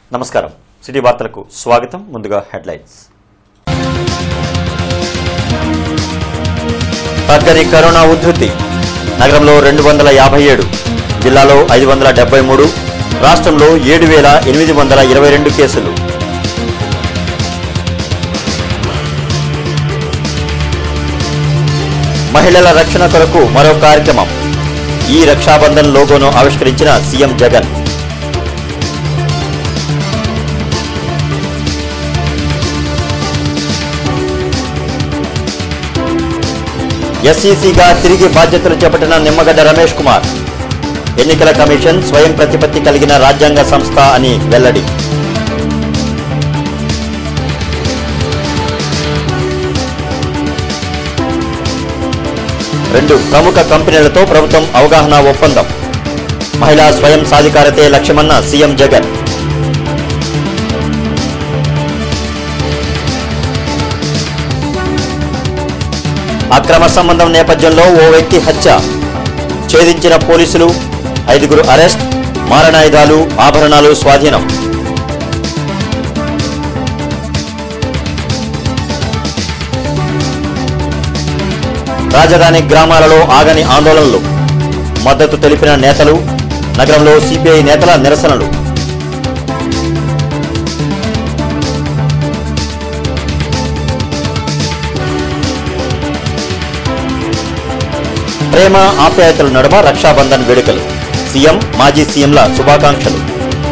నమస్కారం సిటీ వార్తలకు స్వాగతం ముందుగా హెడ్లైన్స్ తగ్గని కరోనా ఉధృతి నగరంలో రెండు వందల యాభై ఏడు జిల్లాలో ఐదు వందల డెబ్బై మూడు రాష్ట్రంలో ఏడు వేల ఎనిమిది వందల ఇరవై రెండు కేసులు మహిళల రక్షణ కొరకు మరో కార్యక్రమం ఈ రక్షాబంధన్ లోగోను ఆవిష్కరించిన సీఎం జగన్ ఎస్ఈసీగా తిరిగి బాధ్యతలు చేపట్టిన నిమ్మగడ్డ రమేష్ కుమార్ ఎన్నికల కమిషన్ స్వయం ప్రతిపత్తి కలిగిన రాజ్యాంగ సంస్థ అని వెల్లడి రెండు ప్రముఖ కంపెనీలతో ప్రభుత్వం అవగాహన ఒప్పందం మహిళా స్వయం సాధికారతే లక్ష్యమన్న సీఎం జగన్ అక్రమ సంబంధం నేపథ్యంలో ఓ వ్యక్తి హత్య ఛేదించిన పోలీసులు ఐదుగురు అరెస్ట్ మారణాయుధాలు ఆభరణాలు స్వాధీనం రాజధాని గ్రామాలలో ఆగని ఆందోళనలు మద్దతు తెలిపిన నేతలు నగరంలో సిపిఐ నేతల నిరసనలు ప్రేమ ఆప్యాయతల నడుమ రక్షాబంధన్ వేడుకలు సీఎం మాజీ సీఎంల శుభాకాంక్షలు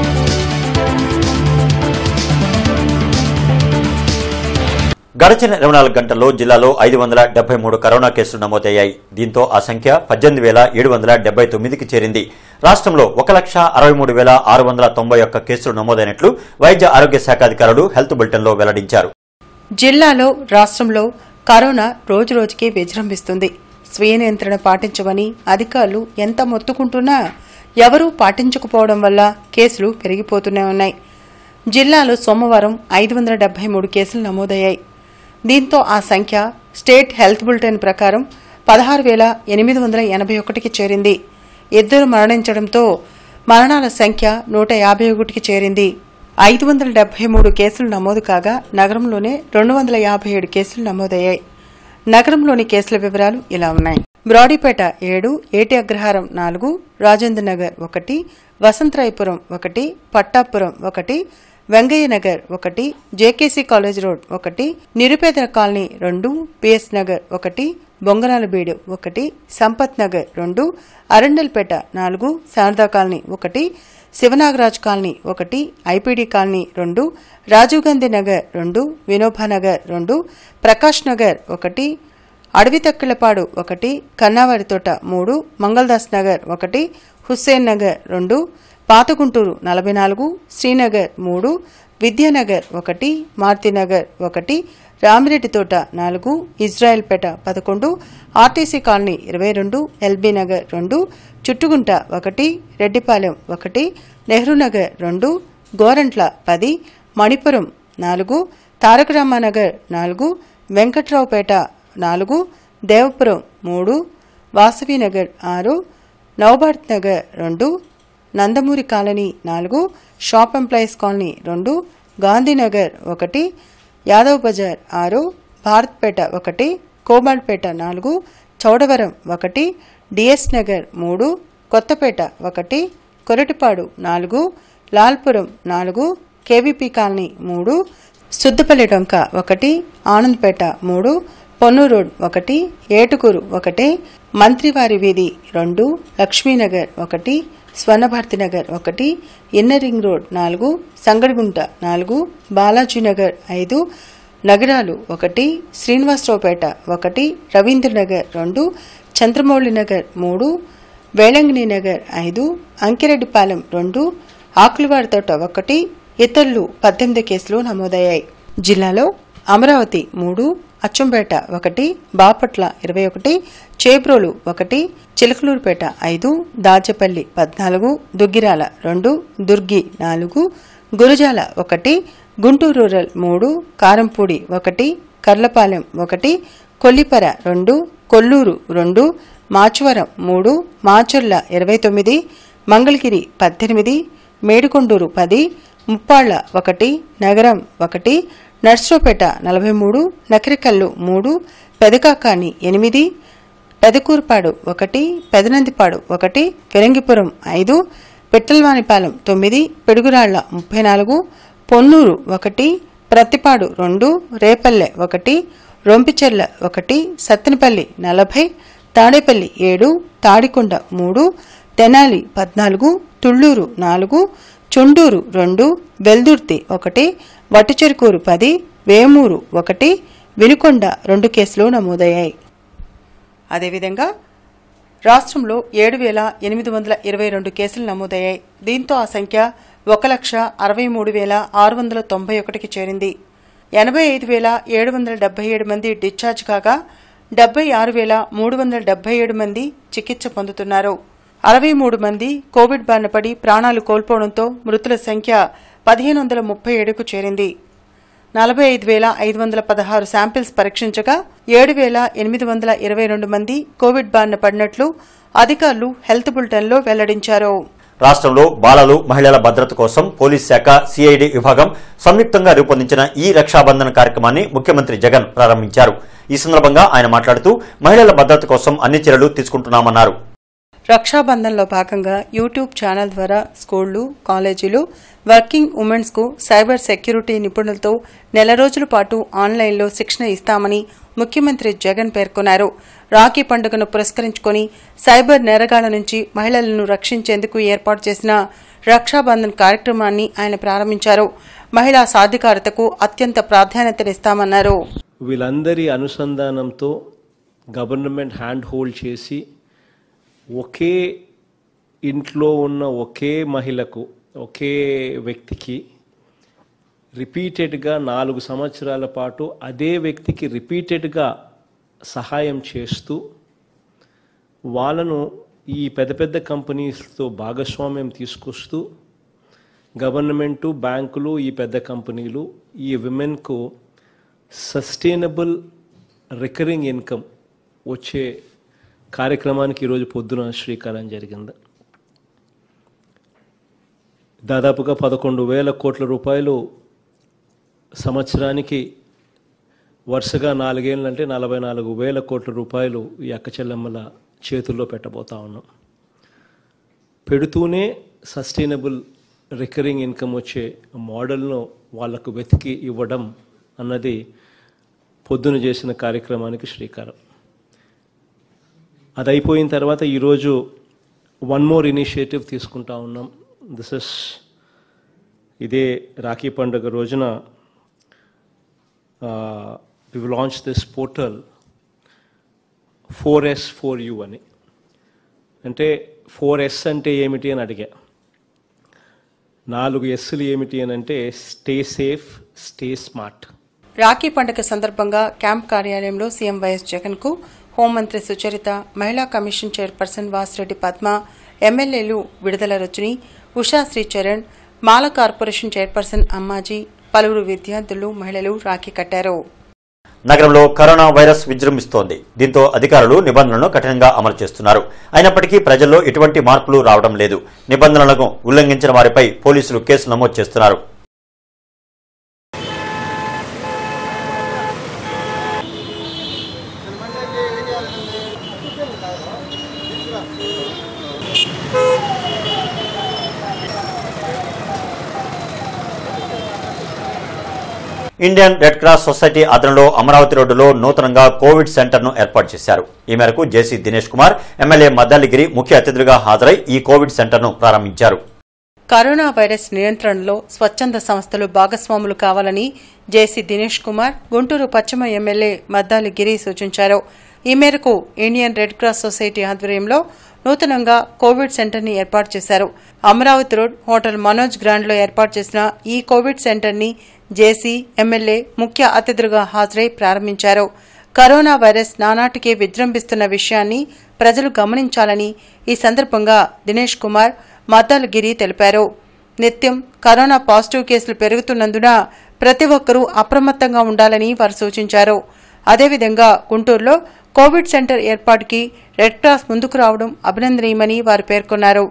గడిచిన ఇరవై నాలుగు గంటల్లో జిల్లాలో ఐదు వందల డెబ్బై మూడు కరోనా కేసులు నమోదయ్యాయి దీంతో ఆ సంఖ్య పద్దెనిమిది వేల ఏడు వందల డెబ్బై తొమ్మిదికి చేరింది రాష్ట్రంలో ఒక లక్ష అరవై మూడు వేల ఆరు వందల తొంభై ఒక్క కేసులు నమోదైనట్లు వైద్య ఆరోగ్య శాఖ అధికారులు హెల్త్ బులెటిన్లో వెల్లడించారు జిల్లాలో రాష్ట్రంలో కరోనా రోజురోజుకి విజృంభిస్తుంది స్వీయ నియంత్రణ పాటించమని అధికారులు ఎంత మొత్తుకుంటున్నా ఎవరూ పాటించకపోవడం వల్ల కేసులు పెరిగిపోతూనే ఉన్నాయి జిల్లాలో సోమవారం ఐదు వందల డెబ్బై మూడు కేసులు నమోదయ్యాయి దీంతో ఆ సంఖ్య స్టేట్ హెల్త్ బులెటిన్ ప్రకారం పదహారు వేల ఎనిమిది వందల ఎనభై ఒకటికి చేరింది ఇద్దరు మరణించడంతో మరణాల సంఖ్య నూట యాభై ఒకటికి చేరింది ఐదు వందల డెబ్బై మూడు కేసులు నమోదు కాగా నగరంలోనే రెండు వందల యాభై ఏడు కేసులు నమోదయ్యాయి నగరంలోని కేసుల వివరాలు ఇలా ఉన్నాయి బ్రాడీపేట ఏడు ఏటి అగ్రహారం నాలుగు రాజేంద్ర నగర్ ఒకటి వసంతరాయపురం ఒకటి పట్టాపురం ఒకటి వెంగయ్య నగర్ ఒకటి జేకేసీ కాలేజ్ రోడ్ ఒకటి నిరుపేదల కాలనీ రెండు పిఎస్ నగర్ ఒకటి బొంగరాలబీడు ఒకటి సంపత్ నగర్ రెండు అరండల్పేట నాలుగు శారదా కాలనీ ఒకటి శివనాగరాజ్ కాలనీ ఒకటి ఐపీడీ కాలనీ రెండు రాజీవ్ గాంధీ నగర్ రెండు వినోబా నగర్ రెండు ప్రకాష్ నగర్ ఒకటి అడవి తక్కిలపాడు ఒకటి కన్నావారి తోట మూడు మంగళదాస్ నగర్ ఒకటి హుస్సేన్ నగర్ రెండు పాతగుంటూరు నలభై నాలుగు శ్రీనగర్ మూడు విద్యానగర్ ఒకటి మారుతినగర్ ఒకటి రామిరెడ్డి తోట నాలుగు ఇజ్రాయెల్పేట పదకొండు ఆర్టీసీ కాలనీ ఇరవై రెండు ఎల్బీ నగర్ రెండు చుట్టుగుంట ఒకటి రెడ్డిపాలెం ఒకటి నెహ్రూ నగర్ రెండు గోరంట్ల పది మణిపురం నాలుగు తారక రామానగర్ నాలుగు వెంకట్రావుపేట నాలుగు దేవపురం మూడు వాసవినగర్ ఆరు నవభారత్ నగర్ రెండు నందమూరి కాలనీ నాలుగు షాప్ ఎంప్లాయీస్ కాలనీ రెండు గాంధీనగర్ ఒకటి యాదవ్ బజార్ ఆరు భారత్పేట ఒకటి కోబాల్పేట నాలుగు చౌడవరం ఒకటి డిఎస్ నగర్ మూడు కొత్తపేట ఒకటి కొరటిపాడు నాలుగు లాల్పురం నాలుగు కేవీపీ కాలనీ మూడు సుద్దపల్లి డొంక ఒకటి ఆనంద్పేట మూడు పొన్నూరు రోడ్ ఒకటి ఏటుకూరు ఒకటి మంత్రివారి వీధి రెండు లక్ష్మీనగర్ ఒకటి స్వర్ణభారతి నగర్ ఒకటి ఇన్నర్ రింగ్ రోడ్ నాలుగు సంగడిగుంట నాలుగు బాలాజీనగర్ ఐదు నగరాలు ఒకటి శ్రీనివాసరావుపేట ఒకటి రవీంద్రనగర్ రెండు చంద్రమౌళి నగర్ మూడు వేళంగిని నగర్ ఐదు అంకిరెడ్డిపాలెం రెండు ఆకులవారి తోట ఒకటి ఇతరులు పద్దెనిమిది కేసులు నమోదయ్యాయి జిల్లాలో అమరావతి మూడు అచ్చంపేట ఒకటి బాపట్ల ఇరవై ఒకటి చేబ్రోలు ఒకటి చిలకలూరుపేట ఐదు దాచపల్లి పద్నాలుగు దుగ్గిరాల రెండు దుర్గి నాలుగు గురజాల ఒకటి గుంటూరు రూరల్ మూడు కారంపూడి ఒకటి కర్లపాలెం ఒకటి కొల్లిపర రెండు కొల్లూరు రెండు మాచవరం మూడు మాచర్ల ఇరవై తొమ్మిది మంగళగిరి పద్దెనిమిది మేడికొండూరు పది ముప్పాళ్ల ఒకటి నగరం ఒకటి నర్సరావుపేట నలభై మూడు నకరికల్లు మూడు పెదకాకాని ఎనిమిది పెదకూరుపాడు ఒకటి పెదనందిపాడు ఒకటి ఫిరంగిపురం ఐదు పిట్టల్వానిపాలెం తొమ్మిది పిడుగురాళ్ల ముప్పై నాలుగు పొన్నూరు ఒకటి ప్రత్తిపాడు రెండు రేపల్లె ఒకటి రొంపిచెర్ల ఒకటి సత్తెనపల్లి నలభై తాడేపల్లి ఏడు తాడికొండ మూడు తెనాలి పద్నాలుగు తుళ్లూరు నాలుగు చుండూరు రెండు వెల్దుర్తి ఒకటి వట్టిచెరుకూరు పది వేమూరు ఒకటి వినుకొండ రెండు కేసులు నమోదయ్యాయి అదేవిధంగా రాష్ట్రంలో ఏడు వేల ఎనిమిది వందల ఇరవై రెండు కేసులు నమోదయ్యాయి దీంతో ఆ సంఖ్య ఒక లక్ష అరవై మూడు వేల ఆరు వందల తొంభై ఒకటికి చేరింది ఎనభై ఐదు వేల ఏడు వందల డెబ్బై ఏడు మంది డిశ్చార్జ్ కాగా డెబ్బై ఆరు వేల మూడు వందల డెబ్బై ఏడు మంది చికిత్స పొందుతున్నారు అరవై మూడు మంది కోవిడ్ బారిన పడి ప్రాణాలు కోల్పోవడంతో మృతుల సంఖ్య పదిహేను వందల ముప్పై ఏడుకు చేరింది నలభై ఐదు వేల ఐదు వందల పదహారు శాంపిల్స్ పరీక్షించగా ఏడు వేల ఎనిమిది వందల ఇరవై రెండు మంది కోవిడ్ బారిన పడినట్లు అధికారులు హెల్త్ బులెటిన్లో వెల్లడించారు రాష్ట్రంలో బాలలు మహిళల భద్రత కోసం పోలీస్ శాఖ సిఐడి విభాగం సంయుక్తంగా రూపొందించిన ఈ రక్షాబంధన్ కార్యక్రమాన్ని ముఖ్యమంత్రి జగన్ ప్రారంభించారు ఈ సందర్భంగా ఆయన మాట్లాడుతూ మహిళల భద్రత కోసం అన్ని చర్యలు తీసుకుంటున్నామన్నారు రక్షాబంధన్లో భాగంగా యూట్యూబ్ ఛానల్ ద్వారా స్కూళ్లు కాలేజీలు వర్కింగ్ ఉమెన్స్ కు సైబర్ సెక్యూరిటీ నిపుణులతో నెల రోజుల పాటు ఆన్లైన్లో శిక్షణ ఇస్తామని ముఖ్యమంత్రి జగన్ పేర్కొన్నారు రాఖీ పండుగను పురస్కరించుకొని సైబర్ నేరగాళ్ల నుంచి మహిళలను రక్షించేందుకు ఏర్పాటు చేసిన రక్షాబంధన్ కార్యక్రమాన్ని ఆయన ప్రారంభించారు మహిళా సాధికారతకు అత్యంత ప్రాధాన్యతనిస్తామన్నారు వీళ్ళందరి అనుసంధానంతో గవర్నమెంట్ హ్యాండ్ హోల్డ్ చేసి ఒకే ఇంట్లో ఉన్న ఒకే మహిళకు ఒకే వ్యక్తికి రిపీటెడ్గా నాలుగు సంవత్సరాల పాటు అదే వ్యక్తికి రిపీటెడ్గా సహాయం చేస్తూ వాళ్ళను ఈ పెద్ద పెద్ద కంపెనీస్తో భాగస్వామ్యం తీసుకొస్తూ గవర్నమెంటు బ్యాంకులు ఈ పెద్ద కంపెనీలు ఈ విమెన్కు సస్టైనబుల్ రికరింగ్ ఇన్కమ్ వచ్చే కార్యక్రమానికి ఈరోజు పొద్దున శ్రీకారం జరిగింది దాదాపుగా పదకొండు వేల కోట్ల రూపాయలు సంవత్సరానికి వరుసగా నాలుగేళ్ళంటే నలభై నాలుగు వేల కోట్ల రూపాయలు ఈ అక్క చెల్లెమ్మల చేతుల్లో పెట్టబోతా ఉన్నాం పెడుతూనే సస్టైనబుల్ రికరింగ్ ఇన్కమ్ వచ్చే మోడల్ను వాళ్లకు వెతికి ఇవ్వడం అన్నది పొద్దున చేసిన కార్యక్రమానికి శ్రీకారం అది అయిపోయిన తర్వాత ఈరోజు వన్ మోర్ ఇనిషియేటివ్ తీసుకుంటా ఉన్నాం దిస్ ఇస్ ఇదే రాఖీ పండుగ రోజున we launch this portal four S four U అని అంటే ఫోర్ ఎస్ అంటే ఏమిటి అని అడిగా నాలుగు ఎస్సులు ఏమిటి అని అంటే stay safe stay smart Rakhi పండుగ సందర్భంగా క్యాంప్ కార్యాలయంలో సీఎం వైఎస్ జగన్ కు హోంమంత్రి సుచరిత మహిళా కమిషన్ చైర్పర్సన్ వాసిరెడ్డి పద్మ ఎమ్మెల్యేలు విడుదల రజని ఉషా శ్రీచరణ్ మాల కార్పొరేషన్ చైర్పర్సన్ అమ్మాజీ పలువురు విద్యార్థులు మహిళలు రాఖీ కట్టారు నగరంలో కరోనా వైరస్ విజృంభిస్తోంది దీంతో అధికారులు నిబంధనలను కఠినంగా అమలు చేస్తున్నారు అయినప్పటికీ ప్రజల్లో ఎటువంటి మార్పులు రావడం లేదు నిబంధనలను ఉల్లంఘించిన వారిపై పోలీసులు కేసులు నమోదు చేస్తున్నారు ఇండియన్ రెడ్ క్రాస్ సొసైటీ ఆధ్వర్యంలో అమరావతి రోడ్డులో నూతనంగా కోవిడ్ సెంటర్ ను ఏర్పాటు చేశారు ఈ మేరకు జేసీ దినేష్ కుమార్ ఎమ్మెల్యే మద్దాలిగిరి ముఖ్య అతిథులుగా హాజరై ఈ కోవిడ్ సెంటర్ ను ప్రారంభించారు కరోనా వైరస్ నియంత్రణలో స్వచ్ఛంద సంస్థలు భాగస్వాములు కావాలని జేసీ దినేష్ కుమార్ గుంటూరు పశ్చిమ ఎమ్మెల్యే మద్దాలి గిరి సూచించారు ఈ మేరకు ఇండియన్ రెడ్ క్రాస్ సొసైటీ ఆధ్వర్యంలో నూతనంగా కోవిడ్ సెంటర్ ని ఏర్పాటు చేశారు Amaravati road hotel Manoj grand లో ఏర్పాటు చేసిన ఈ కోవిడ్ సెంటర్ ని జేసీ ఎమ్మెల్యే ముఖ్య అతిథులుగా హాజరై ప్రారంభించారు కరోనా వైరస్ నానాటికి విజృంభిస్తున్న విషయాన్ని ప్రజలు గమనించాలని ఈ సందర్భంగా దినేష్ కుమార్ మద్దాలగిరి తెలిపారు నిత్యం కరోనా పాజిటివ్ కేసులు పెరుగుతున్నందున ప్రతి ఒక్కరూ అప్రమత్తంగా ఉండాలని వారు సూచించారు అదేవిధంగా గుంటూరులో కోవిడ్ సెంటర్ ఏర్పాటుకి రెడ్ క్రాస్ ముందుకు రావడం అభినందనీయమని వారు పేర్కొన్నారు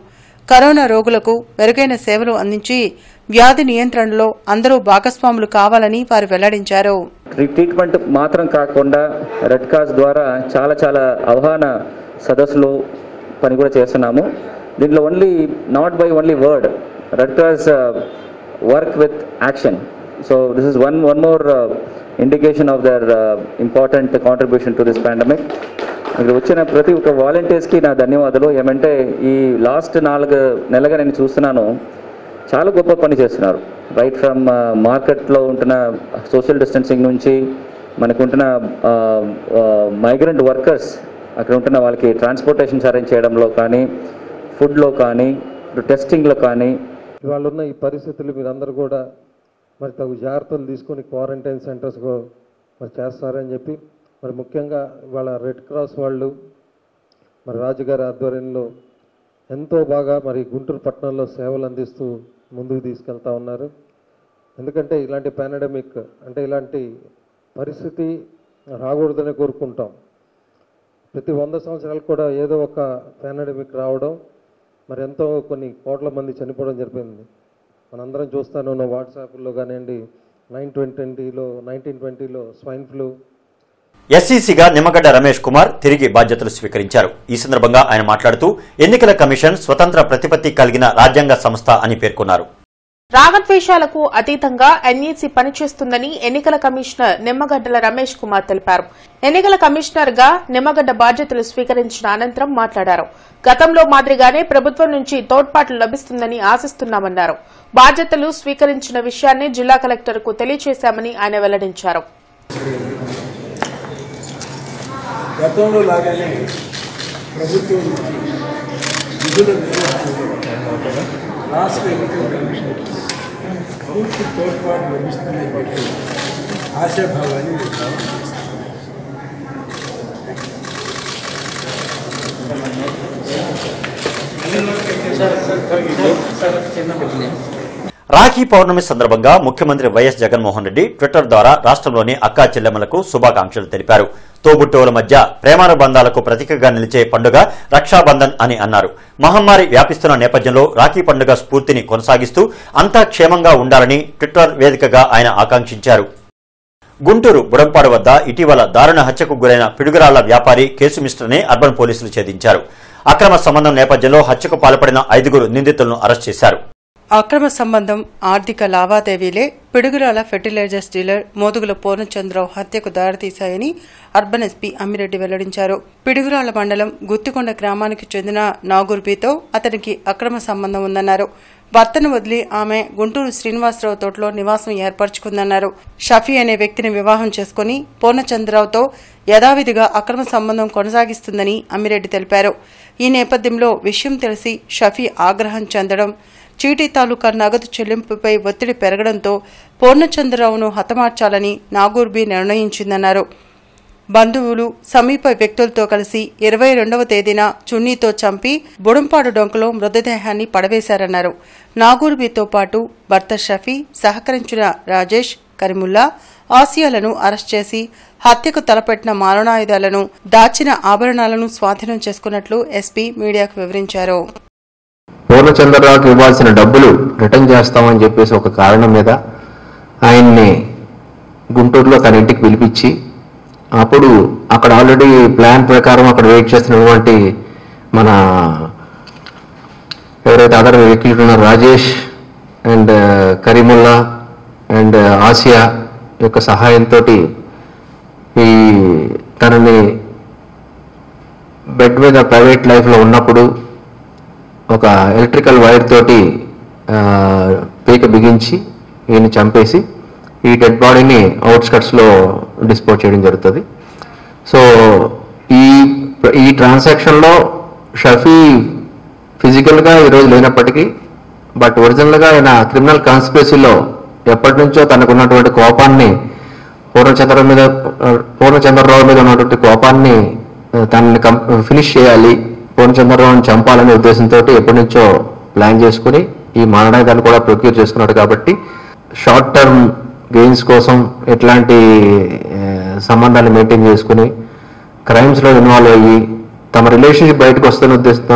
కరోనా రోగులకు మెరుగైన సేవలు అందించి వ్యాధి నియంత్రణలో అందరూ భాగస్వాములు కావాలని వారు వెల్లడించారు ట్రీ- ట్రీట్మెంట్ మాత్రం కాకుండా రెడ్ క్రాస్ ద్వారా చాలా చాలా అవగాహన సదస్సులు పని కూడా చేస్తున్నాము దీంట్లో only not by only word Red Cross work with action so this is one one more indication of their important contribution to this pandemic ఇక్కడ వచ్చిన ప్రతి ఒక్క వాలంటీర్స్కి నా ధన్యవాదాలు ఏమంటే ఈ లాస్ట్ నాలుగు నెలలుగా నేను చూస్తున్నాను చాలా గొప్ప పని చేస్తున్నారు రైట్ ఫ్రమ్ మార్కెట్లో ఉంటున్న సోషల్ డిస్టెన్సింగ్ నుంచి మనకు ఉంటున్న మైగ్రెంట్ వర్కర్స్ అక్కడ ఉంటున్న వాళ్ళకి ట్రాన్స్పోర్టేషన్స్ అరేంజ్ చేయడంలో కానీ ఫుడ్లో కానీ టెస్టింగ్లో కానీ ఇవాళ ఉన్న ఈ పరిస్థితులు మీరందరూ కూడా మరి తగు జాగ్రత్తలు తీసుకొని క్వారంటైన్ సెంటర్స్ మరి చేస్తారని చెప్పి మరి ముఖ్యంగా ఇవాళ రెడ్ క్రాస్ వాళ్ళు మరి రాజుగారి ఆధ్వర్యంలో ఎంతో బాగా మరి గుంటూరు పట్టణంలో సేవలు అందిస్తూ ముందుకు తీసుకెళ్తా ఉన్నారు ఎందుకంటే ఇలాంటి పాండమిక్ అంటే ఇలాంటి పరిస్థితి రాకూడదని కోరుకుంటాం ప్రతి వంద సంవత్సరాలకు కూడా ఏదో ఒక పాండమిక్ రావడం మరి ఎంతో కొన్ని కోట్ల మంది చనిపోవడం జరిగింది మనందరం చూస్తాను ఉన్న వాట్సాప్లో కానివ్వండి నైన్ ట్వంటీలో నైన్టీన్ ట్వంటీలో స్వైన్ ఫ్లూ ఎస్సీసీగా నిమ్మగడ్డ రమేష్ కుమార్ తిరిగి బాధ్యతలు స్వీకరించారు ఈ సందర్భంగా ఆయన మాట్లాడుతూ ఎన్నికల కమిషన్ స్వతంత్ర ప్రతిపత్తి కలిగిన రాజ్యాంగ సంస్థ అని పేర్కొన్నారు రాగద్వేషాలకు అతీతంగా ఎన్ఈసీ పనిచేస్తుందని ఎన్నికల కమిషనర్ నిమ్మగడ్డల రమేష్ కుమార్ తెలిపారు ఎన్నికల కమిషనర్ గా నిమ్మగడ్డ బాధ్యతలు స్వీకరించిన అనంతరం మాట్లాడారు గతంలో మాదిరిగానే ప్రభుత్వం నుంచి తోడ్పాటు లభిస్తుందని ఆశిస్తున్నామన్నారు బాధ్యతలు స్వీకరించిన విషయాన్ని జిల్లా కలెక్టర్ కు తెలియజేశామని ఆయన వెల్లడించారు గతంలో లాగానే ప్రభుత్వం నిధుల నిర్వహణలో రాష్ట్ర ఎన్నికల కమిషన్ పూర్తి తోడ్పాటు లభిస్తుందని చెప్పి ఆశాభావాన్ని నేను వ్యక్తం చేస్తున్నాను. రాఖీ పౌర్ణమి సందర్భంగా ముఖ్యమంత్రి వైఎస్ జగన్మోహన్ రెడ్డి ట్విట్టర్ ద్వారా రాష్ట్రంలోని అక్కా చెల్లెమ్మలకు శుభాకాంక్షలు తెలిపారు తోబుట్టువుల మధ్య ప్రేమానుబంధాలకు ప్రతీకగా నిలిచే పండుగ రక్షాబంధన్ అని అన్నారు మహమ్మారి వ్యాపిస్తున్న నేపథ్యంలో రాఖీ పండుగ స్ఫూర్తిని కొనసాగిస్తూ అంతా క్షేమంగా ఉండాలని ట్విట్టర్ వేదికగా ఆయన ఆకాంక్షించారు గుంటూరు బుడంపాడు వద్ద ఇటీవల దారుణ హత్యకు గురైన పిడుగురాళ్ల వ్యాపారి కేసు మిస్టర్ని అర్బన్ పోలీసులు ఛేదించారు అక్రమ సంబంధం నేపథ్యంలో హత్యకు పాల్పడిన ఐదుగురు నిందితులను అరెస్ట్ చేశారు అక్రమ సంబంధం ఆర్థిక లావాదేవీలే పిడుగురాల ఫెర్టిలైజర్స్ డీలర్ మోదుగుల పూర్ణచంద్రరావు హత్యకు దారితీశాయని అర్బన్ ఎస్పీ అమ్మిరెడ్డి వెల్లడించారు పిడుగురాల మండలం గుత్తికొండ గ్రామానికి చెందిన నాగూర్బీతో అతనికి అక్రమ సంబంధం ఉందన్నారు భర్తను వదిలి ఆమె గుంటూరు శ్రీనివాసరావు తోటలో నివాసం ఏర్పరచుకుందన్నారు షఫీ అనే వ్యక్తిని వివాహం చేసుకుని పూర్ణచంద్రరావుతో యథావిధిగా అక్రమ సంబంధం కొనసాగిస్తుందని అమ్మిరెడ్డి తెలిపారు ఈ నేపథ్యంలో విషయం తెలిసి షఫీ ఆగ్రహం చెందడం చీటీ తాలూకా నగదు చెల్లింపుపై ఒత్తిడి పెరగడంతో పూర్ణచంద్రరావును హతమార్చాలని నాగూర్బీ నిర్ణయించిందన్నారు బంధువులు సమీప వ్యక్తులతో కలిసి ఇరవై రెండవ తేదీన చున్నీతో చంపి బుడంపాడు డొంకలో మృతదేహాన్ని పడవేశారన్నారు నాగూర్బీతో పాటు భర్త షఫీ సహకరించిన రాజేష్ కరిముల్లా ఆసియాలను అరెస్ట్ చేసి హత్యకు తలపెట్టిన మారణాయుధాలను దాచిన ఆభరణాలను స్వాధీనం చేసుకున్నట్లు ఎస్పీ మీడియాకు వివరించారు పూర్ణచంద్రరావుకి ఇవ్వాల్సిన డబ్బులు రిటర్న్ చేస్తామని చెప్పేసి ఒక కారణం మీద ఆయన్ని గుంటూరులో తన ఇంటికి పిలిపించి అప్పుడు అక్కడ ఆల్రెడీ ప్లాన్ ప్రకారం అక్కడ వెయిట్ చేస్తున్నటువంటి మన ఎవరైతే అదర్ వ్యక్తులు ఉన్నారో రాజేష్ అండ్ కరీముల్లా అండ్ ఆసియా యొక్క సహాయంతో ఈ తనని బెడ్ మీద ప్రైవేట్ లైఫ్లో ఉన్నప్పుడు ఒక ఎలక్ట్రికల్ వైర్ తోటి ఆ, పీక బిగించి ఈయన చంపేసి ఈ డెడ్ బాడీని అవుట్స్కట్స్లో డిస్పోజ్ చేయడం జరుగుతుంది సో ఈ ఈ ట్రాన్సాక్షన్లో షఫీ ఫిజికల్గా ఈరోజు లేనప్పటికీ బట్ ఒరిజినల్గా ఆయన క్రిమినల్ కాన్స్పిరసీలో ఎప్పటి నుంచో తనకు ఉన్నటువంటి కోపాన్ని పూర్ణచంద్ర మీద పూర్ణచంద్రరావు మీద ఉన్నటువంటి కోపాన్ని ఆ, తనని కం ఫినిష్ చేయాలి పూర్ణచంద్రరావుని చంపాలనే ఉద్దేశంతో ఎప్పటి నుంచో ప్లాన్ చేసుకుని ఈ మారణాయుధాలు కూడా ప్రొక్యూర్ చేసుకున్నాడు కాబట్టి షార్ట్ టర్మ్ గెయిన్స్ కోసం ఎట్లాంటి ఆ, సంబంధాలు మెయింటైన్ చేసుకుని క్రైమ్స్లో ఇన్వాల్వ్ అయ్యి తమ రిలేషన్షిప్ బయటకు వస్తున్న ఉద్దేశంతోనో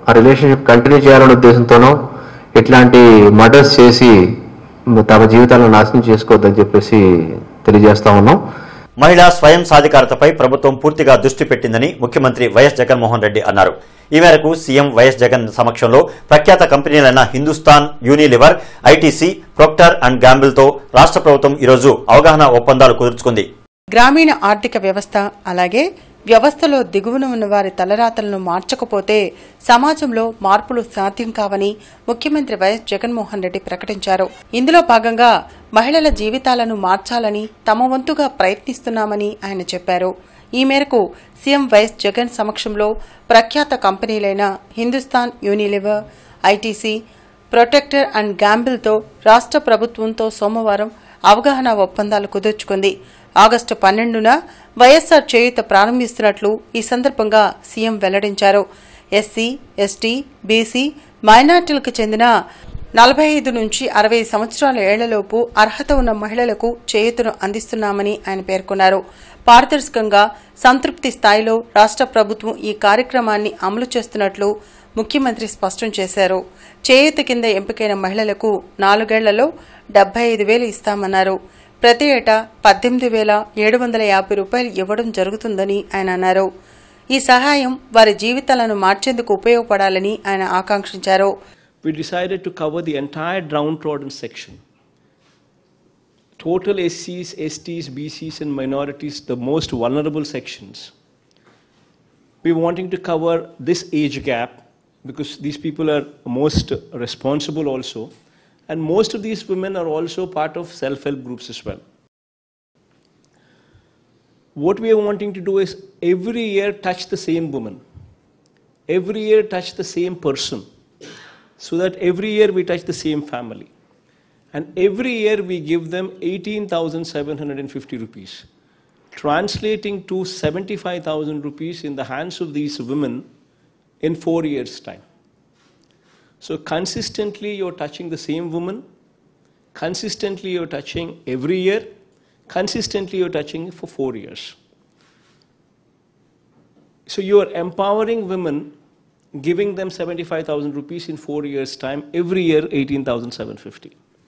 ఆ రిలేషన్షిప్ కంటిన్యూ చేయాలనే ఉద్దేశంతోనో ఇట్లాంటి మర్డర్స్ చేసి తమ జీవితాలను నాశనం చేసుకోవద్దని చెప్పేసి తెలియజేస్తా ఉన్నాం మహిళా స్వయం సాధికారతపై ప్రభుత్వం పూర్తిగా దృష్టి పెట్టిందని ముఖ్యమంత్రి వైఎస్ జగన్మోహన్ రెడ్డి అన్నారు ఈ మేరకు సీఎం వైఎస్ జగన్ సమక్షంలో ప్రఖ్యాత కంపెనీలైన Hindustan Unilever ITC Procter and గ్యాంబిల్తో రాష్ట్ర ప్రభుత్వం ఈరోజు అవగాహన ఒప్పందాలు కుదుర్చుకుంది గ్రామీణ ఆర్థిక వ్యవస్థ అలాగే వ్యవస్థలో దిగువన ఉన్న వారి తలరాతలను మార్చకపోతే సమాజంలో మార్పులు సాధ్యం కావని ముఖ్యమంత్రి వైఎస్ జగన్మోహన్ రెడ్డి ప్రకటించారు ఇందులో భాగంగా మహిళల జీవితాలను మార్చాలని తమ వంతుగా ప్రయత్నిస్తున్నామని ఆయన చెప్పారు ఈ మేరకు సీఎం వైఎస్ జగన్ సమక్షంలో ప్రఖ్యాత కంపెనీలైన Hindustan Unilever ITC Procter and గ్యాంబిల్తో రాష్ట్ర ప్రభుత్వంతో సోమవారం అవగాహన ఒప్పందాలు కుదుర్చుకుంది ఆగస్టు పన్నెండున వైఎస్సార్ చేయూత ప్రారంభిస్తున్నట్లు ఈ సందర్భంగా సీఎం వెల్లడించారు ఎస్సీ ఎస్టీ బీసీ మైనార్టీలకు చెందిన నలభై ఐదు నుంచి అరవై సంవత్సరాల ఏళ్లలోపు అర్హత ఉన్న మహిళలకు చేయూతను అందిస్తున్నామని ఆయన పేర్కొన్నారు పారదర్శకంగా సంతృప్తి స్థాయిలో రాష్ట్ర ప్రభుత్వం ఈ కార్యక్రమాన్ని అమలు చేస్తున్నట్లు ముఖ్యమంత్రి స్పష్టం చేశారు చేయూత కింద ఎంపికైన మహిళలకు నాలుగేళ్లలో డెబ్బై ఐదు వేలు ఇస్తామన్నారు ప్రతి ఏటా పద్దెనిమిది వేల ఏడు వందల యాభై రూపాయలు ఇవ్వడం జరుగుతుందని ఆయన అన్నారు ఈ సహాయం వారి జీవితాలను మార్చేందుకు ఉపయోగపడాలని ఆయన ఆకాంక్షించారు we decided to cover the entire downtrodden section. Total SCs, STs, BCs, and minorities, the most vulnerable sections. We're wanting to cover this age gap because these people are most responsible also, and most of these women are also part of self help groups as well. What we are wanting to do is every year touch the same woman, every year touch the same person so that every year we touch the same family. And every year we give them 18,750 rupees, translating to 75,000 rupees in the hands of these women in four years' time. So consistently you're touching the same woman, consistently you're touching every year, consistently you're touching for four years. So you're empowering women giving them 75,000 rupees in four years' time, every year 18,750.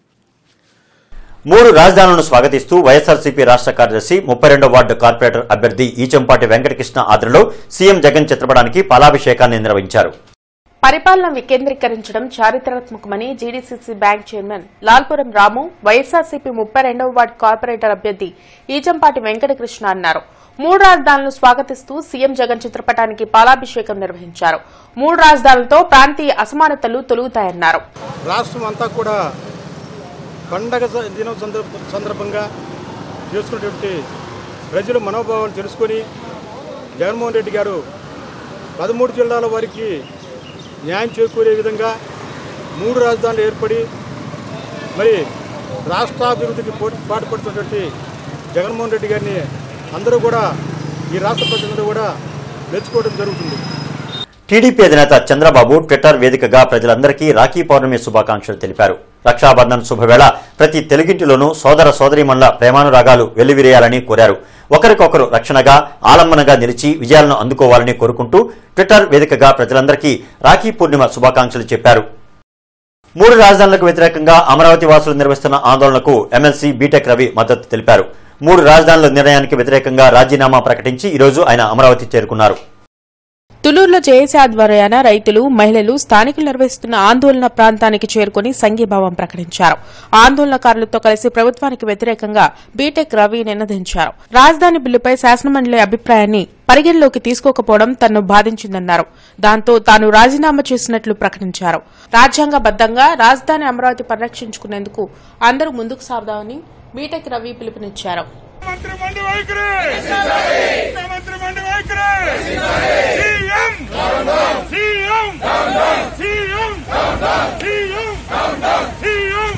మూడు రాజధానులను స్వాగతిస్తూ వైఎస్ఆర్సీపీ రాష్ట్ర కార్యదర్శి ముప్పై రెండో ward corporator అభ్యర్థి ఈచంపాటి వెంకటకృష్ణ ఆధ్వర్యంలో CM Jagan చిత్రపటానికి పాలాభిషేకాన్ని నిర్వహించారు పరిపాలన వికేంద్రీకరించడం చారిత్రాత్మకమని GDCC bank chairman Lalpuram Ramu YSRCP ముప్పై రెండవ వార్డు కార్పొరేటర్ అభ్యర్థి ఈచంపాటి వెంకటకృష్ణ అన్నారు మూడు రాజధానులను స్వాగతిస్తూ సీఎం జగన్ చిత్రపటానికి పాలాభిషేకం నిర్వహించారు మూడు రాజధానులతో ప్రాంతీయ అసమానతలు తొలుగుతాయన్నారు రాష్ట్రం అంతా కూడా పండగ స- దినం సందర్భ సందర్భంగా చేసుకున్నటువంటి ప్రజల మనోభావాలు తెలుసుకొని జగన్మోహన్ రెడ్డి గారు పదమూడు జిల్లాల వారికి న్యాయం చేకూరే విధంగా మూడు రాజధానులు ఏర్పడి మరి రాష్ట్రాభివృద్ధికి పోటీ పాటుపడుతున్నటువంటి జగన్మోహన్ రెడ్డి గారిని అందరూ కూడా ఈ రాష్ట్ర ప్రజలందరూ కూడా మెచ్చుకోవడం జరుగుతుంది టీడీపీ అధినేత చంద్రబాబు ట్విట్టర్ వేదికగా ప్రజలందరికీ రాఖీ పౌర్ణమి శుభాకాంక్షలు తెలిపారు రక్షాబంధన్ శుభవేళ ప్రతి తెలుగింటిలోనూ సోదర సోదరీమణుల ప్రేమానురాగాలు వెల్లివిరేయాలని కోరారు ఒకరికొకరు రక్షణగా ఆలంబనగా నిలిచి విజయాలను అందుకోవాలని కోరుకుంటూ ట్విట్టర్ వేదికగా ప్రజలందరికీ రాఖీ పూర్ణిమ శుభాకాంక్షలు చెప్పారు మూడు రాజధానులకు వ్యతిరేకంగా అమరావతి వాసులు నిర్వహిస్తున్న ఆందోళనకు ఎమ్మెల్సీ బీటెక్ రవి మద్దతు తెలిపారు మూడు రాజధానుల నిర్ణయానికి వ్యతిరేకంగా రాజీనామా ప్రకటించి ఈరోజు ఆయన అమరావతి చేరుకున్నారు తులూరులో జేఏసీ ఆధ్వర్యాన రైతులు మహిళలు స్థానికులు నిర్వహిస్తున్న ఆందోళన ప్రాంతానికి చేరుకుని సంఘీభావం ప్రకటించారు ఆందోళనకారులతో కలిసి ప్రభుత్వానికి వ్యతిరేకంగా బీటెక్ రవి నినదించారు రాజధాని బిల్లుపై శాసనమండలి అభిప్రాయాన్ని పరిగణలోకి తీసుకోకపోవడం తనను బాధించిందన్నారు దాంతో తాను రాజీనామా చేసినట్లు ప్రకటించారు రాజ్యాంగబద్దంగా రాజధాని అమరావతి పరిరక్షించుకునేందుకు అందరూ ముందుకు సాగుదామని బీటెక్ రవి పిలుపునిచ్చారు మంత్రిమండి వైఖరి ముఖ్యమంత్రిమండి వైఖరి CM CM CM CM CM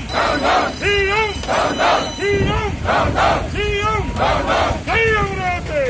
CM CM CM జై అమరావతి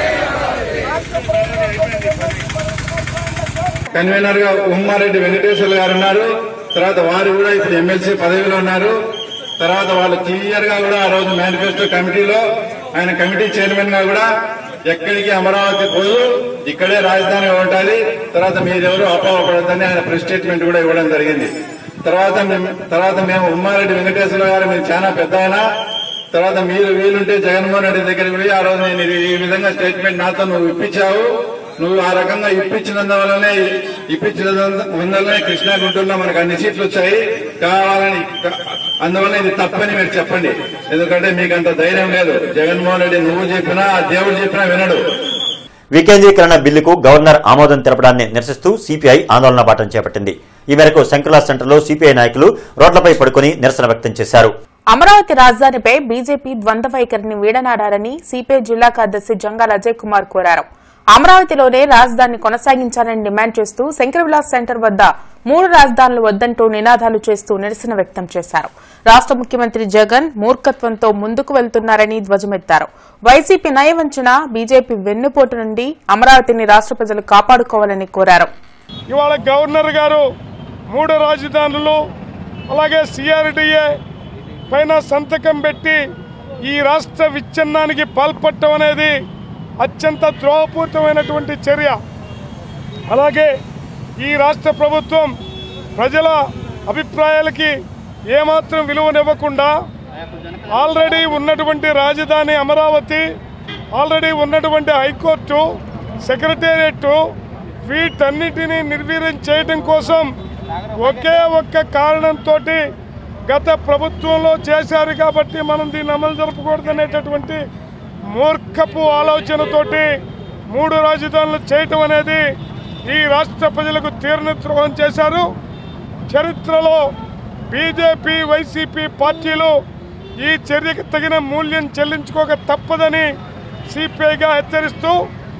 కన్వీనర్ గా ఉమ్మారెడ్డి వెంకటేశ్వర్లు గారు ఉన్నారు తర్వాత వారు కూడా ఇప్పుడు ఎమ్మెల్సీ పదవిలో ఉన్నారు తర్వాత వాళ్ళు క్లియర్ గా కూడా ఆ రోజు మేనిఫెస్టో కమిటీలో ఆయన కమిటీ చైర్మన్ గా కూడా ఎక్కడికి అమరావతి పోదు ఇక్కడే రాజధాని ఉంటుంది తర్వాత మీరెవరు అపోహపడద్దని ఆయన ప్రెస్ స్టేట్మెంట్ కూడా ఇవ్వడం జరిగింది తర్వాత మేము- తర్వాత మేము ఉమ్మారెడ్డి వెంకటేశ్వర గారు మీరు చాలా పెద్ద ఆయన తర్వాత మీరు వీలుంటే జగన్మోహన్ రెడ్డి దగ్గరికి పోయి ఆ రోజు నేను ఇది- ఈ విధంగా స్టేట్మెంట్ నాతో నువ్వు ఇప్పించావు నువ్వు ఆ రకంగా ఇప్పించినందువల్లనే ఇప్పించినందువల్లనే కృష్ణా గుంటూరులో మనకు అన్ని సీట్లు వచ్చాయి కావాలని అందువల్ల ఇది తప్పని మీరు చెప్పండి ఎందుకంటే మీకు అంత ధైర్యం లేదు జగన్మోహన్ రెడ్డి నువ్వు చెప్పినా ఆ దేవుడు చెప్పినా వినడు వికేంద్రీకరణ బిల్లుకు గవర్నర్ ఆమోదం తెలపడాన్ని నిరసిస్తూ సిపిఐ ఆందోళన బాటం చేపట్టింది ఈ మేరకు శంకర్లాస్ సెంటర్లో సిపిఐ నాయకులు రోడ్లపై పడుకుని నిరసన వ్యక్తం చేశారు అమరావతి రాజధానిపై బీజేపీ ద్వంద్వ వైఖరిని వీడనాడారని సిపిఐ జిల్లా కార్యదర్శి జంగాల అజయ్ కుమార్ కోరారు అమరావతిలోనే రాజధాని కొనసాగించాలని డిమాండ్ చేస్తూ శంకర్ విలాస్ సెంటర్ వద్ద మూడు రాజధానులు వద్దంటూ నినాదాలు చేస్తూ నిరసన వ్యక్తం చేశారు రాష్ట ముఖ్యమంత్రి జగన్ మూర్ఖత్వంతో ముందుకు వెళ్తున్నారని ధ్వజమెత్తారు వైసీపీ నయవంచన బీజేపీ వెన్నుపోటు నుండి అమరావతిని రాష్ట ప్రజలు కాపాడుకోవాలని కోరారు ఇవాళ గవర్నర్ గారు మూడు రాజధానులు అలాగే సిఆర్డిఏ పైన సంతకం పెట్టి ఈ రాష్ట్ర విచ్ఛిన్నానికి పాల్పడటం అనేది అత్యంత ద్రోహపూరితమైనటువంటి చర్య అలాగే ఈ రాష్ట్ర ప్రభుత్వం ప్రజల అభిప్రాయాలకి ఏమాత్రం విలువనివ్వకుండా ఆల్రెడీ ఉన్నటువంటి రాజధాని అమరావతి ఆల్రెడీ ఉన్నటువంటి హైకోర్టు సెక్రటేరియట్ వీటన్నిటినీ నిర్వీర్యం చేయడం కోసం ఒకే ఒక్క కారణంతో గత ప్రభుత్వంలో చేశారు కాబట్టి మనం దీన్ని అమలు జరపకూడదనేటటువంటి మూర్ఖపు ఆలోచనతోటి మూడు రాజధానులు చేయటం అనేది ఈ రాష్ట్ర ప్రజలకు తీరని ద్రోహం చేశారు చరిత్రలో బీజేపీ వైసీపీ పార్టీలు ఈ చర్యకు తగిన మూల్యం చెల్లించుకోక తప్పదని సిపిఐగా హెచ్చరిస్తూ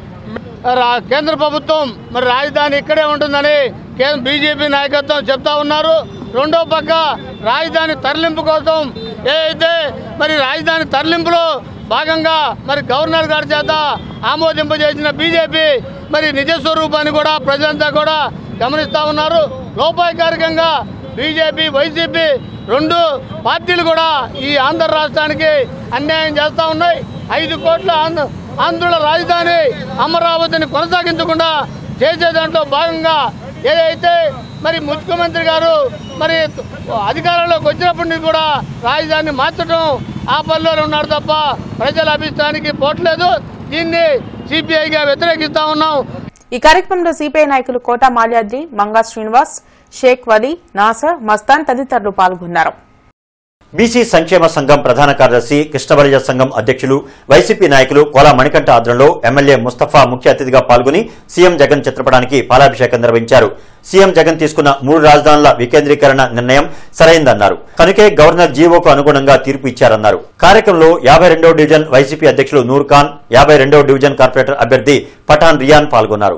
రా- కేంద్ర ప్రభుత్వం మరి రాజధాని ఇక్కడే ఉంటుందని కేంద్ర బీజేపీ నాయకత్వం చెప్తా ఉన్నారు రెండో పక్క రాజధాని తరలింపు కోసం ఏదైతే మరి రాజధాని తరలింపులో భాగంగా మరి గవర్నర్ గారి చేత ఆమోదింపజేసిన బీజేపీ మరి నిజ స్వరూపాన్ని కూడా ప్రజలంతా కూడా గమనిస్తూ ఉన్నారు లోపాయకారికంగా బీజేపీ వైసీపీ రెండు పార్టీలు కూడా ఈ ఆంధ్ర రాష్ట్రానికి అన్యాయం చేస్తూ ఉన్నాయి ఐదు కోట్ల ఆంధ్ర ఆంధ్రుల రాజధాని అమరావతిని కొనసాగించకుండా చేసే దాంట్లో భాగంగా ఏదైతే మరి ముఖ్యమంత్రి గారు మరి అధికారంలోకి వచ్చినప్పటి నుంచి కూడా రాజధానిని మార్చడం ఆ పనిలో ఉన్నారు తప్ప ప్రజల అభిష్టానికి పోవట్లేదు దీన్ని సిపిఐగా వ్యతిరేకిస్తా ఉన్నాం ఈ కార్యక్రమంలో సిపిఐ నాయకులు కోటా మాల్యాద్రి మంగా శ్రీనివాస్ షేక్ వలీ నాసర్ మస్తాన్ తదితరులు పాల్గొన్నారు బీసీ సంక్షేమ సంఘం ప్రధాన కార్యదర్శి కృష్ణబలిజ సంఘం అధ్యక్షులు వైసీపీ నాయకులు కోలా మణికంఠ ఆధ్వర్యంలో ఎమ్మెల్యే ముస్తఫా ముఖ్య అతిథిగా పాల్గొని సీఎం జగన్ చిత్రపటానికి పాలాభిషేకం నిర్వహించారు సీఎం జగన్ తీసుకున్న మూడు రాజధానుల వికేంద్రీకరణ నిర్ణయం సరైందన్నారు కనుకే గవర్నర్ జీవోకు అనుగుణంగా తీర్పు ఇచ్చారన్నారు కార్యక్రమంలో యాభై రెండవ డివిజన్ వైసీపీ అధ్యక్షులు నూర్ ఖాన్ యాభై రెండవ డివిజన్ కార్పొరేటర్ అభ్యర్థి పఠాన్ రియాన్ పాల్గొన్నారు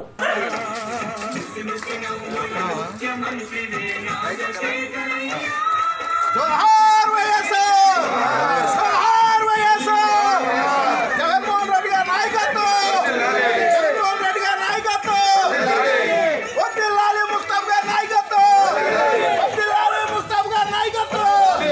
జోహార్ వైఎస్ఆర్ జోహార్ వైఎస్ఆర్ జగన్మోహన్ రెడ్డి గారి నాయకత్వం జగన్మోహన్ రెడ్డి గారి నాయకత్వం వడ్డిల్లాలి ముస్తాఫ్ గారి నాయకత్వం వడ్డిల్లాలి ముస్తాఫ్ గారి నాయకత్వం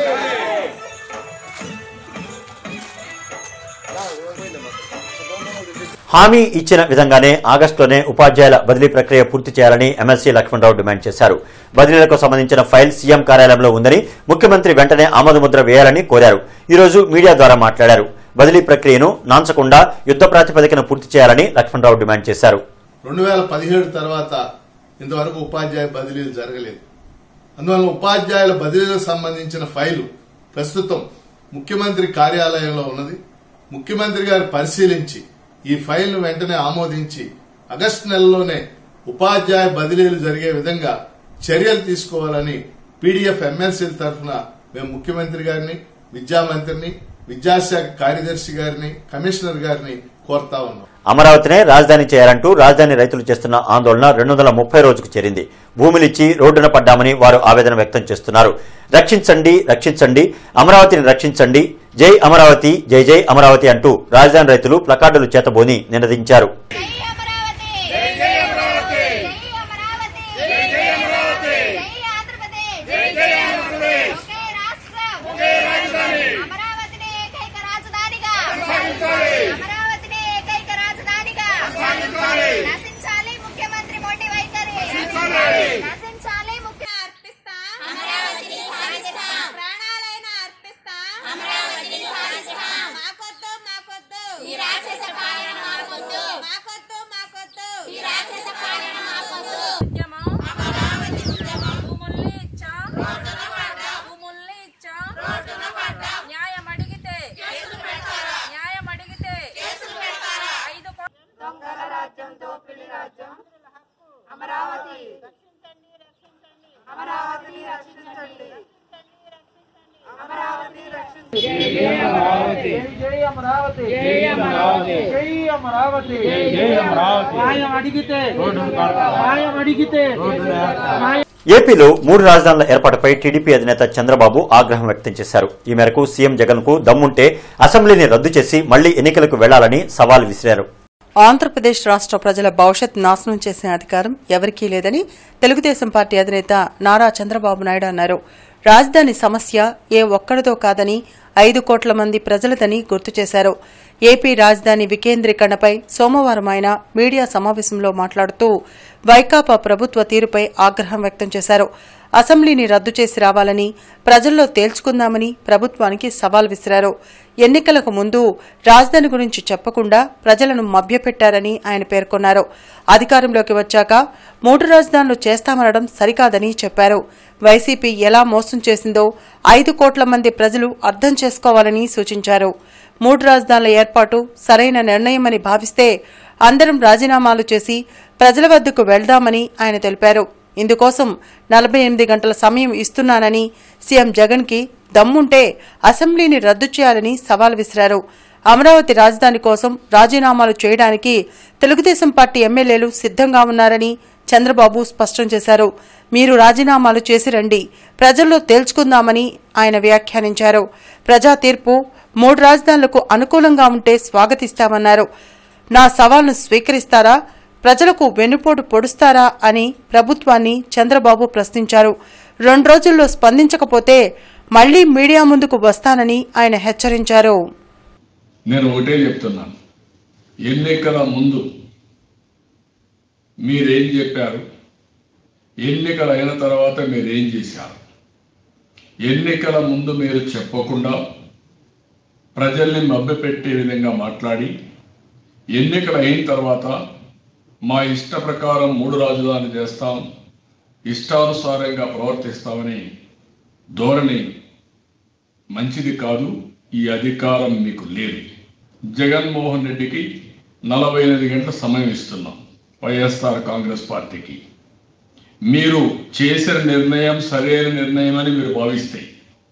హామీ ఇచ్చిన విధంగానే ఆగస్టులోనే ఉపాధ్యాయుల బదిలీ ప్రక్రియ పూర్తి చేయాలని ఎమ్మెల్సీ లక్ష్మణరావు డిమాండ్ చేశారు బదిలీలకు సంబంధించిన ఫైల్ సీఎం కార్యాలయంలో ఉందని ముఖ్యమంత్రి వెంటనే ఆమోదముద్ర వేయాలని కోరారు ఈ రోజు మీడియా ద్వారా మాట్లాడారు బదిలీ ప్రక్రియను నాంచకుండా యుద్ధ ప్రాతిపదికన పూర్తి చేయాలని లక్ష్మణరావు డిమాండ్ చేశారు రెండు వేల పదిహేడు తర్వాత ఇంతవరకు ఉపాధ్యాయ బదిలీలు జరగలేదు అందువల్ల ఉపాధ్యాయుల బదిలీలకు సంబంధించిన ఫైలు ప్రస్తుతం ముఖ్యమంత్రి కార్యాలయంలో ఉన్నది ముఖ్యమంత్రి గారు పరిశీలించి ఈ ఫైల్ను వెంటనే ఆమోదించి ఆగస్టు నెలలోనే ఉపాధ్యాయ బదిలీలు జరిగే విధంగా చర్యలు తీసుకోవాలని పీడీఎఫ్ ఎమ్మెల్సీల తరఫున మేము ముఖ్యమంత్రి గారిని విద్యామంత్రిని విద్యాశాఖ కార్యదర్శి గారిని కమిషనర్ గారిని కోరుతా ఉన్నాం అమరావతినే రాజధాని చేయాలంటూ రాజధాని రైతులు చేస్తున్న ఆందోళన రెండు వందల ముప్పై రోజుకు చేరింది భూములిచ్చి రోడ్డున పడ్డామని వారు ఆవేదన వ్యక్తం చేస్తున్నారు రక్షించండి రక్షించండి అమరావతిని రక్షించండి జై అమరావతి జై జై అమరావతి అంటూ రాజధాని రైతులు ప్లకార్డులు చేతబోని నినదించారు అమరావతిని ఏకైక రాజధానిగా అమరావతిని ఏకైక రాజధానిగా నశించాలి ముఖ్య అర్పిస్తా అమరావతిని సాధిస్తా ప్రాణాలైనా అర్పిస్తా అమరావతిని సాధిస్తా మాకొద్దు మాకొద్దు ఈ రాక్షస పాలన మాకొద్దు మాకొద్దు మాకొద్దు ఈ రాక్షస పాలన మాకొద్దు ఉద్యమం అమరావతి ఉద్యమం భూముల్ని ఇచ్చా రోడ్డున పడ్డా భూముల్ని ఇచ్చా రోడ్డున పడ్డా న్యాయం అడిగితే కేసులు పెడతారా న్యాయం అడిగితే కేసులు పెడతారా ఐదు దొంగల రాజ్యం దోపిడి రాజ్యం అమరావతి అమరావతిని రక్షించండి అమరావతి రక్షించండి జై అమరావతి జై అమరావతి జై అమరావతి జై అమరావతి జై అమరావతి న్యాయం అడిగితే న్యాయం అడిగితే న్యాయం ఏపీలో మూడు రాజధానుల ఏర్పాటుపై టీడీపీ అధినేత చంద్రబాబు ఆగ్రహం వ్యక్తం చేశారు ఈ మేరకు సీఎం జగన్ కు దమ్ముంటే అసెంబ్లీని రద్దు చేసి మళ్లీ ఎన్నికలకు వెళ్లాలని సవాల్ విసిరారు ఆంధ్రప్రదేశ్ రాష్ట్ర ప్రజల భవిష్యత్ నాశనం చేసే అధికారం ఎవరికీ లేదని తెలుగుదేశం పార్టీ అధినేత నారా చంద్రబాబు నాయుడు అన్నారు రాజధాని సమస్య ఏ ఒక్కడితో కాదని ఐదు కోట్ల మంది ప్రజలదని గుర్తు చేశారు ఏపీ రాజధాని వికేంద్రీకరణపై సోమవారం ఆయన మీడియా సమావేశంలో మాట్లాడుతూ వైకాపా ప్రభుత్వ తీరుపై ఆగ్రహం వ్యక్తం చేశారు అసెంబ్లీని రద్దు చేసి రావాలని ప్రజల్లో తేల్చుకుందామని ప్రభుత్వానికి సవాల్ విసిరారు ఎన్నికలకు ముందు రాజధాని గురించి చెప్పకుండా ప్రజలను మభ్యపెట్టారని ఆయన పేర్కొన్నారు అధికారంలోకి వచ్చాక మూడు రాజధానులు చేస్తామనడం సరికాదని చెప్పారు వైసీపీ ఎలా మోసం చేసిందో ఐదు కోట్ల మంది ప్రజలు అర్థం చేసుకోవాలని సూచించారు మూడు రాజధానుల ఏర్పాటు సరైన నిర్ణయమని భావిస్తే అందరం రాజీనామాలు చేసి ప్రజల వద్దకు వెళ్దామని ఆయన తెలిపారు ఇందుకోసం నలభై ఎనిమిది గంటల సమయం ఇస్తున్నానని సీఎం జగన్ కి దమ్ముంటే అసెంబ్లీని రద్దు చేయాలని సవాల్ విసిరారు అమరావతి రాజధాని కోసం రాజీనామాలు చేయడానికి తెలుగుదేశం పార్టీ ఎమ్మెల్యేలు సిద్ధంగా ఉన్నారని చంద్రబాబు స్పష్టం చేశారు మీరు రాజీనామాలు చేసి రండి ప్రజల్లో తేల్చుకుందామని ఆయన వ్యాఖ్యానించారు ప్రజా తీర్పు మూడు రాజధానులకు అనుకూలంగా ఉంటే స్వాగతిస్తామన్నారు నా సవాల్ను స్వీకరిస్తారా ప్రజలకు వెన్నుపోటు పొడుస్తారా అని ప్రభుత్వాన్ని చంద్రబాబు ప్రశ్నించారు రెండు రోజుల్లో స్పందించకపోతే మళ్లీ మీడియా ముందుకు వస్తానని ఆయన హెచ్చరించారు నేను ఒకటే చెప్తున్నాను ఎన్నికల ముందు మీరేం చెప్పారు ఎన్నికలు అయిన తర్వాత మీరేం చేశారు ఎన్నికల ముందు మీరు చెప్పకుండా ప్రజల్ని మభ్యపెట్టే విధంగా మాట్లాడి ఎన్నికలు అయిన తర్వాత మా ఇష్ట ప్రకారం మూడు రాజధాని చేస్తాం ఇష్టానుసారంగా ప్రవర్తిస్తామని ధోరణి మంచిది కాదు ఈ అధికారం మీకు లేదు జగన్మోహన్ రెడ్డికి నలభై ఎనిమిది గంటల సమయం ఇస్తున్నాం వైఎస్ఆర్ కాంగ్రెస్ పార్టీకి మీరు చేసిన నిర్ణయం సరైన నిర్ణయం అని మీరు భావిస్తే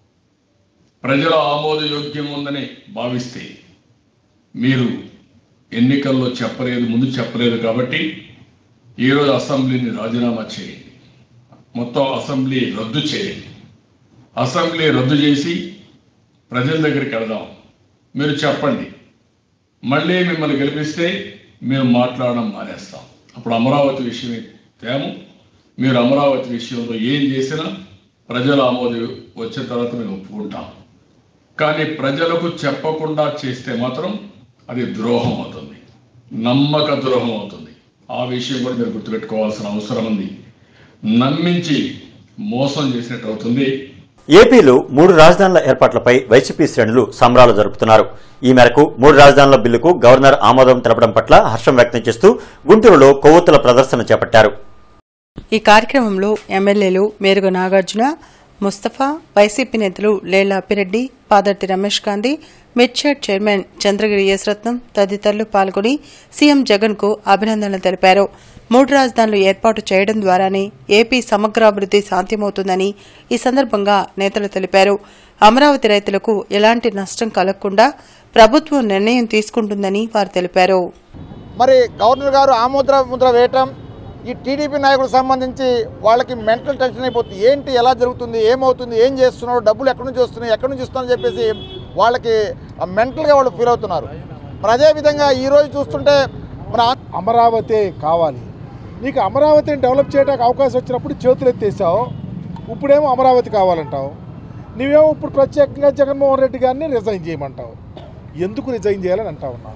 ప్రజల ఆమోదయోగ్యం ఉందని భావిస్తే మీరు ఎన్నికల్లో చెప్పలేదు ముందు చెప్పలేదు కాబట్టి ఈరోజు అసెంబ్లీని రాజీనామా చేయండి మొత్తం అసెంబ్లీ రద్దు చేయండి అసెంబ్లీ రద్దు చేసి ప్రజల దగ్గరికి వెళదాం మీరు చెప్పండి మళ్ళీ మిమ్మల్ని గెలిపిస్తే మేము మాట్లాడడం మానేస్తాం అప్పుడు అమరావతి విషయం తేము మీరు అమరావతి విషయంలో ఏం చేసినా ప్రజల ఆమోదం వచ్చిన తర్వాత మేము ఒప్పుకుంటాం కానీ ప్రజలకు చెప్పకుండా చేస్తే మాత్రం అది ద్రోహం అవుతుంది నమ్మక ద్రోహం అవుతుంది ఆ విషయం కూడా మీరు గుర్తుపెట్టుకోవాల్సిన అవసరం ఉంది నమ్మించి మోసం చేసినట్టు అవుతుంది ఏపీలో మూడు రాజధానుల ఏర్పాట్లపై వైసీపీ శ్రేణులు సంబరాలు జరుపుతున్నారు ఈ మేరకు మూడు రాజధానుల బిల్లుకు గవర్నర్ ఆమోదం తెలపడం పట్ల హర్షం వ్యక్తం చేస్తూ గుంటూరులో కొవ్వొత్తుల ప్రదర్శన చేపట్టారు ఈ కార్యక్రమంలో ఎమ్మెల్యేలు మేరుగ నాగార్జున ముస్తఫా వైసీపీ నేతలు లేళ్ల అప్పిరెడ్డి పాదర్తి రమేష్ గాంధీ మిడ్షెడ్ చైర్మన్ చంద్రగిరి ఎస్ రత్నం తదితరులు పాల్గొని సీఎం జగన్ కు అభినందనలు తెలిపారు మూడు రాజధానులు ఏర్పాటు చేయడం ద్వారానే ఏపీ సమగ్రాభివృద్ది సాధ్యమవుతుందని ఈ సందర్భంగా నేతలు తెలిపారు అమరావతి రైతులకు ఎలాంటి నష్టం కలగకుండా ప్రభుత్వం నిర్ణయం తీసుకుంటుందని వారు తెలిపారు మరి గవర్నర్ గారు ఆమోద్ర ముద్ర వేయటం ఈ టీడీపీ నాయకులకు సంబంధించి వాళ్ళకి మెంటల్ టెన్షన్ అయిపోతుంది ఏంటి ఎలా జరుగుతుంది ఏమవుతుంది ఏం చేస్తున్నారు డబ్బులు ఎక్కడి నుంచి వస్తున్నాయి ఎక్కడి నుంచి వస్తున్నాయని చెప్పేసి వాళ్ళకి మెంటల్గా వాళ్ళు ఫీల్ అవుతున్నారు మరి అదేవిధంగా ఈరోజు చూస్తుంటే మన అమరావతి కావాలి నీకు అమరావతిని డెవలప్ చేయడానికి అవకాశం వచ్చినప్పుడు చేతులు ఎత్తేసావు ఇప్పుడేమో అమరావతి కావాలంటావు నువ్వేమో ఇప్పుడు ప్రత్యేకంగా జగన్మోహన్ రెడ్డి గారిని రిజైన్ చేయమంటావు ఎందుకు రిజైన్ చేయాలని అంటా ఉన్నాను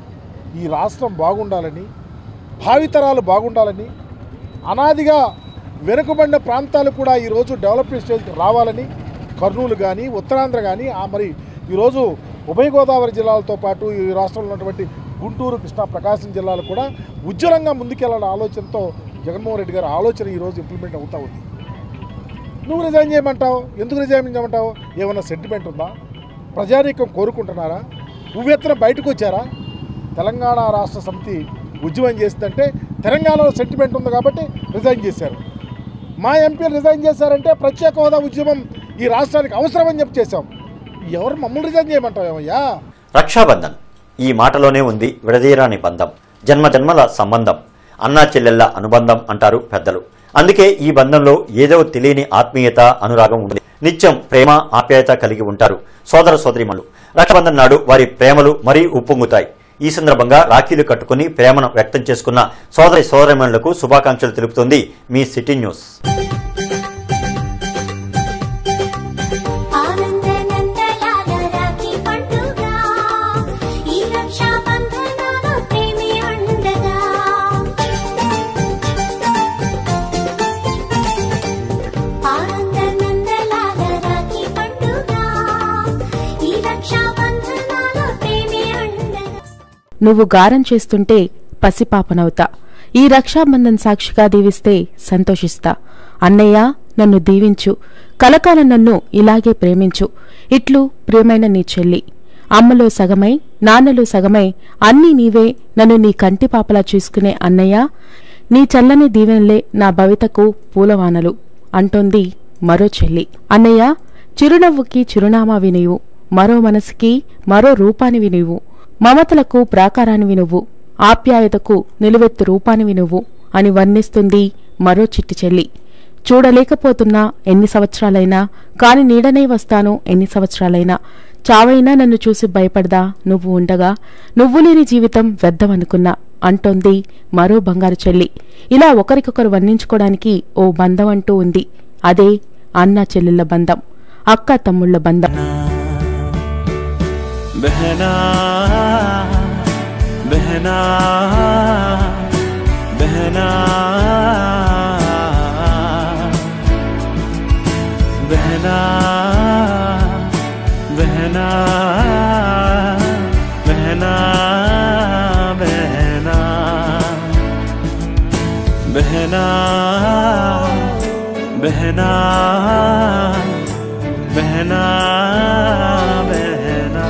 ఈ రాష్ట్రం బాగుండాలని భావితరాలు బాగుండాలని అనాదిగా వెనుకబడిన ప్రాంతాలు కూడా ఈరోజు డెవలప్మెంట్ స్టేజ్కి రావాలని కర్నూలు కానీ ఉత్తరాంధ్ర కానీ ఆ మరి ఈరోజు ఉభయ గోదావరి జిల్లాలతో పాటు ఈ రాష్ట్రంలో ఉన్నటువంటి గుంటూరు కృష్ణా ప్రకాశం జిల్లాలు కూడా ఉజ్వలంగా ముందుకెళ్లాలనే ఆలోచనతో జగన్మోహన్ రెడ్డి గారి ఆలోచన ఈరోజు ఇంప్లిమెంట్ అవుతా ఉంది నువ్వు రిజైన్ చేయమంటావు ఎందుకు రిజైన్ చేయమంటావు ఏమైనా సెంటిమెంట్ ఉందా ప్రజానీకం కోరుకుంటున్నారా నువ్వెత్తన బయటకు వచ్చారా తెలంగాణ రాష్ట్ర సమితి ఉద్యమం చేస్తుందంటే తెలంగాణలో సెంటిమెంట్ ఉంది కాబట్టి రిజైన్ చేశారు మా ఎంపీలు రిజైన్ చేశారంటే ప్రత్యేక హోదా ఉద్యమం ఈ రాష్ట్రానికి అవసరమని చెప్పి చేశాం ఎవరు మమ్మల్ని రిజైన్ చేయమంటావు ఏమయ్యా రక్షాబంధన్ ఈ మాటలోనే ఉంది విడదీయరాని బంధం జన్మ జన్మల సంబంధం అన్నా చెల్లెళ్ళ అనుబంధం అంటారు పెద్దలు అందుకే ఈ బంధంలో ఏదో తెలియని ఆత్మీయత అనురాగం ఉంది నిత్యం ప్రేమ ఆప్యాయత కలిగి ఉంటారు సోదర సోదరిమణులు రక్షాబంధన్ నాడు వారి ప్రేమలు మరీ ఉప్పొంగుతాయి ఈ సందర్భంగా రాఖీలు కట్టుకుని ప్రేమను వ్యక్తం చేసుకున్న సోదరి సోదరిమణులకు శుభాకాంక్షలు తెలుపుతుంది మీ సిటీ న్యూస్ ఆనందనందలాల రాఖీ పండుగ ఈ రక్షాబంధనాలు ప్రేమే అండగా ఆనందనందలాల రాఖీ పండుగ ఈ రక్షాబంధనాలు ప్రేమే అండగా నువ్వు గారం చేస్తుంటే పసిపాపనవుతా ఈ రక్షాబంధన్ సాక్షిగా దీవిస్తే సంతోషిస్తా అన్నయ్య నన్ను దీవించు కలకాలం నన్ను ఇలాగే ప్రేమించు ఇట్లు ప్రియమైన నీ చెల్లి అమ్మలో సగమై నాన్నలో సగమై అన్నీ నీవే నన్ను నీ కంటి పాపలా చూసుకునే అన్నయ్య నీ చల్లని దీవెనలే నా భవితకు పూలవానలు అంటోంది మరో చెల్లి అన్నయ్య చిరునవ్వుకి చిరునామావి నీవు మరో మనసుకి మరో రూపానివి నీవు మమతలకు ప్రాకారానివి నువ్వు ఆప్యాయతకు నిలువెత్తు రూపానివి నువ్వు అని వర్ణిస్తుంది మరో చిట్టి చెల్లి చూడలేకపోతున్నా ఎన్ని సంవత్సరాలైనా కాని నీడనే వస్తాను ఎన్ని సంవత్సరాలైనా చావైనా నన్ను చూసి భయపడదా నువ్వు ఉండగా నువ్వు లేని జీవితం వ్యర్థమనుకున్నా అంటోంది మరో బంగారు చెల్లి ఇలా ఒకరికొకరు వర్ణించుకోవడానికి ఓ బంధం అంటూ ఉంది అదే అన్న చెల్లెళ్ళ బంధం అక్క తమ్ముళ్ళ బంధం बहना बहना बहना बहना बहना बहना बहना बहना बहना बहना बहना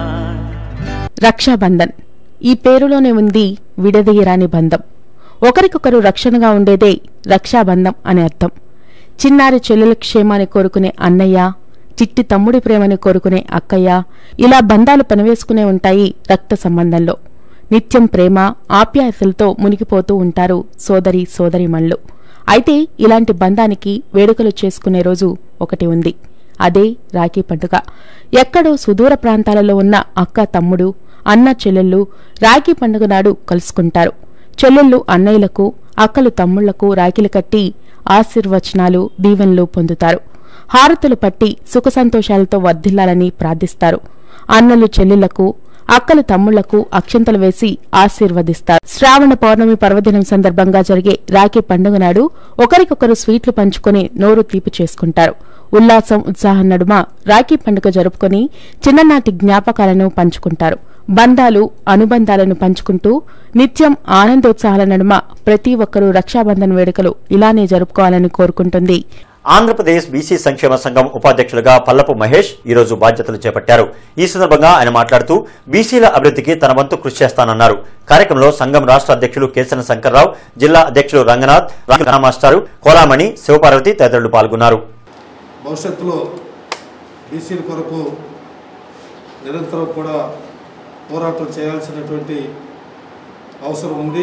రక్షాబంధన్ ఈ పేరులోనే ఉంది విడదీయరాని బంధం ఒకరికొకరు రక్షణగా ఉండేదే రక్షాబంధం అనే అర్థం చిన్నారి చెల్లెల క్షేమాన్ని కోరుకునే అన్నయ్య చిట్టి తమ్ముడి ప్రేమని కోరుకునే అక్కయ్య ఇలా బంధాలు పనివేసుకునే ఉంటాయి రక్త సంబంధంలో నిత్యం ప్రేమ ఆప్యాయతలతో మునిగిపోతూ ఉంటారు సోదరి సోదరిమణులు అయితే ఇలాంటి బంధానికి వేడుకలు చేసుకునే రోజు ఒకటి ఉంది అదే రాఖీ పండుగ ఎక్కడో సుదూర ప్రాంతాలలో ఉన్న అక్క తమ్ముడు అన్న చెల్లెళ్ళు రాఖీ పండుగ నాడు కలుసుకుంటారు చెల్లెళ్ళు అన్నయ్యలకు అక్కలు తమ్ముళ్లకు రాఖీలు కట్టి ఆశీర్వచనాలు దీవెనలు పొందుతారు హారతులు పట్టి సుఖ సంతోషాలతో వర్ధిల్లాలని ప్రార్థిస్తారు అన్నలు చెల్లెళ్లకు అక్కలు తమ్ముళ్లకు అక్షంతలు వేసి ఆశీర్వదిస్తారు శ్రావణ పౌర్ణమి పర్వదినం సందర్భంగా జరిగే రాఖీ పండుగ నాడు ఒకరికొకరు స్వీట్లు పంచుకొని నోరు తీపి చేసుకుంటారు ఉల్లాసం ఉత్సాహం నడుమ రాఖీ పండుగ జరుపుకొని చిన్ననాటి జ్ఞాపకాలను పంచుకుంటారు బంధాలు అనుబంధాలను పంచుకుంటూ నిత్యం ఆనందోత్సాహాల నడుమ ప్రతి ఒక్కరూ రక్షాబంధన్ వేడుకలు ఇలానే జరుపుకోవాలని కోరుకుంటుంది ఆంధ్రప్రదేశ్ బీసీ సంక్షేమ సంఘం ఉపాధ్యక్షులుగా పల్లపు మహేష్ ఈ రోజు బాధ్యతలు చేపట్టారు ఈ సందర్భంగా ఆయన మాట్లాడుతూ బీసీల అభివృద్ధికి తన వంతు కృషి చేస్తానన్నారు కార్యక్రమంలో సంఘం రాష్ట్ర అధ్యక్షులు కేసన శంకర్రావు జిల్లా అధ్యక్షులు రంగనాథ్ రంగ మాస్టారు కోలామణి శివపార్వతి తదితరులు పాల్గొన్నారు భవిష్యత్తులో బీసీల కొరకు నిరంతరం కూడా పోరాటం చేయాల్సినటువంటి అవసరం ఉంది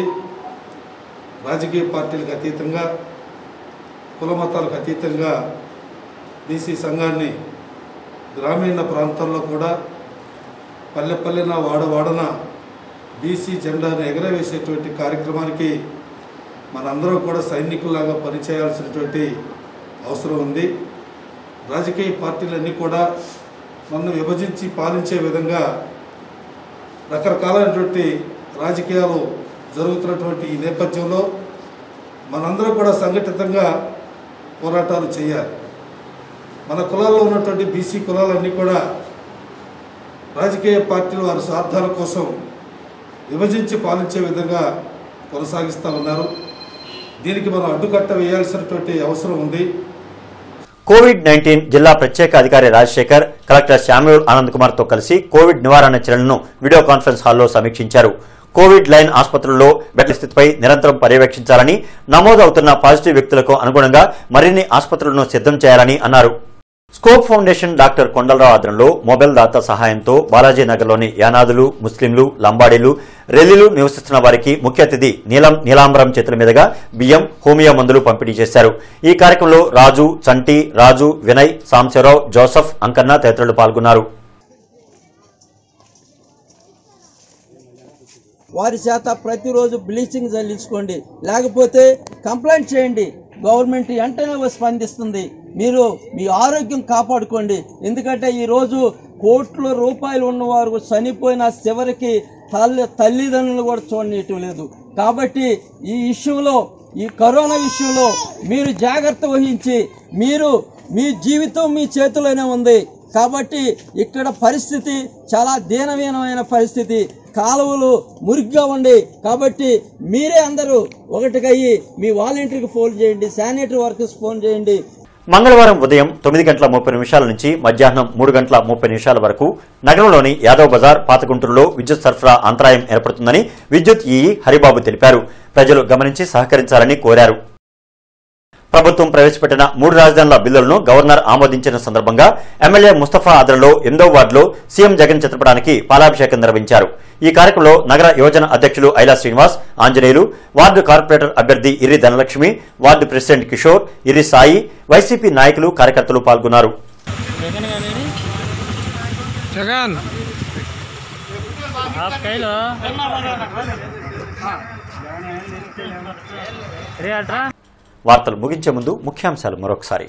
రాజకీయ పార్టీలకు అతీతంగా కుల మతాలకు అతీతంగా బీసీ సంఘాన్ని గ్రామీణ ప్రాంతాల్లో కూడా పల్లె పల్లెన వాడవాడన బీసీ జెండాను ఎగరవేసేటువంటి కార్యక్రమానికి మనందరం కూడా సైనికుల్లాగా పనిచేయాల్సినటువంటి అవసరం ఉంది రాజకీయ పార్టీలన్నీ కూడా నన్ను విభజించి పాలించే విధంగా రకరకాలైనటువంటి రాజకీయాలు జరుగుతున్నటువంటి ఈ నేపథ్యంలో మనందరం కూడా సంఘటితంగా పోరాటాలు చేయాలి మన కులాల్లో ఉన్నటువంటి బీసీ కులాలన్నీ కూడా రాజకీయ పార్టీలు వారి స్వార్థాల కోసం విభజించి పాలించే విధంగా కొనసాగిస్తూ ఉన్నారు దీనికి మనం అడ్డుకట్ట వేయాల్సినటువంటి అవసరం ఉంది కోవిడ్ నైన్టీన్ జిల్లా ప్రత్యేక అధికారి రాజశేఖర్ కలెక్టర్ శామ్యూల్ ఆనంద్ కుమార్ తో కలిసి కోవిడ్ నివారణ చర్యలను వీడియో కాన్ఫరెన్స్ హాల్లో సమీక్షించారు కోవిడ్ లైన్ ఆసుపత్రుల్లో బెడ్ల స్థితిపై నిరంతరం పర్యవేక్షించాలని నమోదవుతున్న పాజిటివ్ వ్యక్తులకు అనుగుణంగా మరిన్ని ఆసుపత్రులను సిద్ధం చేయాలని అన్నారు స్కోప్ ఫౌండేషన్ డాక్టర్ కొండలరావు ఆధ్వర్యంలో మొబైల్ దాత సహాయంతో బాలాజీ నగర్లోని యానాదులు ముస్లింలు లంబాడీలు రెల్లిలు నివసిస్తున్న వారికి ముఖ్య అతిథి నీలం నీలాంబరం చేతుల మీదుగా బియ్యం హోమియో మందులు పంపిణీ చేశారు ఈ కార్యక్రమంలో రాజు చంటి రాజు వినయ్ సాంశరావు జోసఫ్ అంకన్న తదితరులు పాల్గొన్నారు వారి చేత ప్రతిరోజు బ్లీచింగ్ చల్లించుకోండి లేకపోతే కంప్లైంట్ చేయండి గవర్నమెంట్ వెంటనే స్పందిస్తుంది మీరు మీ ఆరోగ్యం కాపాడుకోండి ఎందుకంటే ఈరోజు కోట్ల రూపాయలు ఉన్నవారు చనిపోయిన చివరికి తల్లి తల్లిదండ్రులు కూడా చూడనీయటం లేదు కాబట్టి ఈ విషయంలో ఈ కరోనా విషయంలో మీరు జాగ్రత్త వహించి మీరు మీ జీవితం మీ చేతిలోనే ఉంది కాబట్టి ఇక్కడ పరిస్థితి చాలా దీనహీనమైన పరిస్థితి కాలువలు మురిగ్గా ఉండి కాబట్టి మీరే అందరూ ఒకటికయ్యి మీ వాలంటీర్కి ఫోన్ చేయండి శానిటరీ వర్కర్స్ ఫోన్ చేయండి మంగళవారం ఉదయం తొమ్మిది గంటల ముప్పై నిమిషాల నుంచి మధ్యాహ్నం మూడు గంటల ముప్పై నిమిషాల వరకు నగరంలోని యాదవ్ బజార్ పాతగుంటూరులో విద్యుత్ సరఫరా అంతరాయం ఏర్పడుతుందని విద్యుత్ ఈఈ హరిబాబు తెలిపారు ప్రజలు గమనించి సహకరించాలని కోరారు ప్రభుత్వం ప్రవేశపెట్టిన మూడు రాజధానుల బిల్లులను గవర్నర్ ఆమోదించిన సందర్భంగా ఎమ్మెల్యే ముస్తఫా ఆధ్వర్యంలో ఎనిమిదో వార్డులో సీఎం జగన్ చిత్రపటానికి పాలాభిషేకం నిర్వహించారు ఈ కార్యక్రమంలో నగర యోజన అధ్యక్షులు ఐలా శ్రీనివాస్ ఆంజనేయులు వార్డు కార్పొరేటర్ అభ్యర్థి Irri Dhanalakshmi ward president Kishore Irri Sai YCP నాయకులు కార్యకర్తలు పాల్గొన్నారు జగన్ आप कह लो रे अठारह వార్తలు ముగించే ముందు ముఖ్యాంశాలు మరొకసారి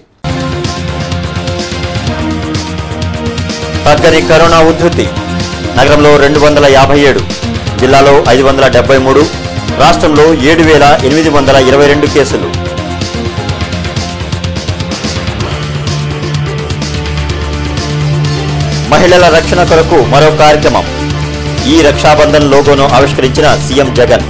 తగ్గని కరోనా ఉధృతి నగరంలో రెండు వందల యాభై ఏడు జిల్లాలో ఐదు వందల డెబ్బై మూడు రాష్ట్రంలో ఏడు వేల ఎనిమిది వందల ఇరవై రెండు కేసులు మహిళల రక్షణ కొరకు మరో కార్యక్రమం ఈ రక్షాబంధన్ లోగోను ఆవిష్కరించిన సీఎం జగన్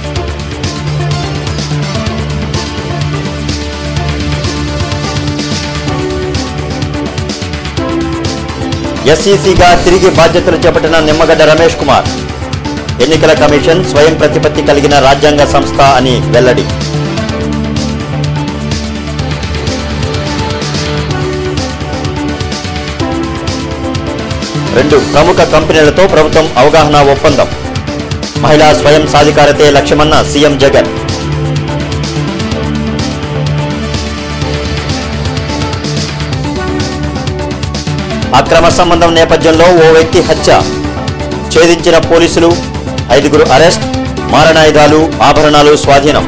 ఎస్ఈసీగా తిరిగి బాధ్యతలు చేపట్టిన నిమ్మగడ్డ రమేష్ కుమార్ ఎన్నికల కమిషన్ స్వయం ప్రతిపత్తి కలిగిన రాజ్యాంగ సంస్థ అని వెల్లడి రెండు ప్రముఖ కంపెనీలతో ప్రభుత్వం అవగాహన ఒప్పందం మహిళా స్వయం సాధికారతే లక్ష్యమన్న సీఎం జగన్ అక్రమ సంబంధం నేపథ్యంలో ఓ వ్యక్తి హత్య ఛేదించిన పోలీసులు ఐదుగురు అరెస్ట్ మారణాయుధాలు ఆభరణాలు స్వాధీనం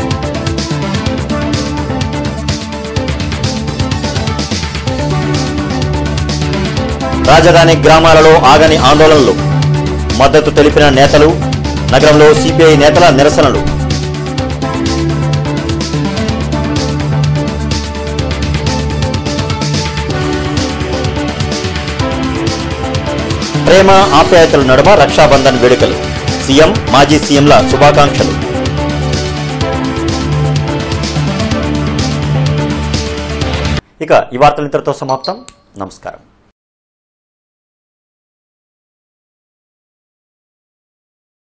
రాజధాని గ్రామాలలో ఆగని ఆందోళనలు మద్దతు తెలిపిన నేతలు నగరంలో సిపిఐ నేతల నిరసనలు ప్రేమ ఆప్యాయతల నడుమ రక్షాబంధన్ వేడుకలు సీఎం మాజీ సీఎంల శుభాకాంక్షలు ఇక ఈ వార్తలు ఇంతటితో సమాప్తం నమస్కారం